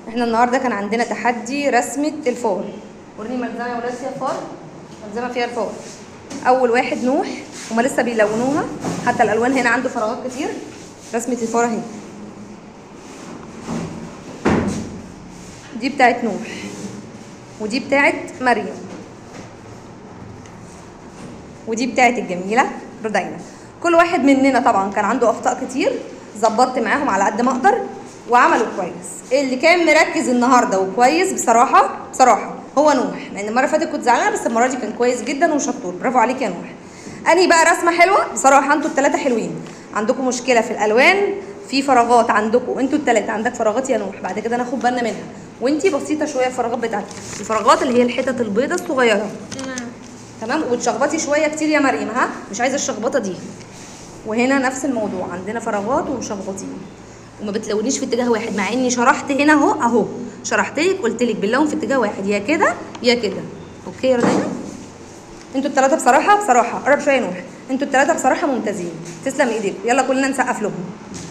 احنا النهارده كان عندنا تحدي رسمه الفار وريني ملزمه يا ولاد فيها فار ملزمه فيها الفار اول واحد نوح هما لسه بيلونوها حتى الالوان هنا عنده فراغات كتير رسمه الفار اهي دي بتاعت نوح ودي بتاعت مريم ودي بتاعت الجميله ردينا كل واحد مننا طبعا كان عنده اخطاء كتير ظبطت معاهم على قد ما اقدر وعملوا كويس اللي كان مركز النهارده وكويس بصراحه بصراحه هو نوح لان المره اللي فاتت كنت زعلانه بس المره دي كان كويس جدا وشطور برافو عليك يا نوح انهي بقى رسمه حلوه بصراحه انتوا الثلاثه حلوين عندكم مشكله في الالوان في فراغات عندكم انتوا الثلاثه عندك فراغات يا نوح بعد كده ناخد بالنا منها وانتي بسيطه شويه الفراغات بتاعتك الفراغات اللي هي الحتت البيضه الصغيره تمام تمام وتشخبطي شويه كتير يا مريم ها مش عايزه الشخبطه دي وهنا نفس الموضوع عندنا فراغات ومشخبطين وما بتلونيش في اتجاه واحد مع اني شرحت هنا اهو اهو شرحت لك قلت لك بنلون في اتجاه واحد يا كده يا كده اوكي يا رضينا انتوا الثلاثه بصراحه بصراحه قرب شويه يا نوح انتوا الثلاثه بصراحه ممتازين تسلم ايديكم يلا كلنا نسقف لهم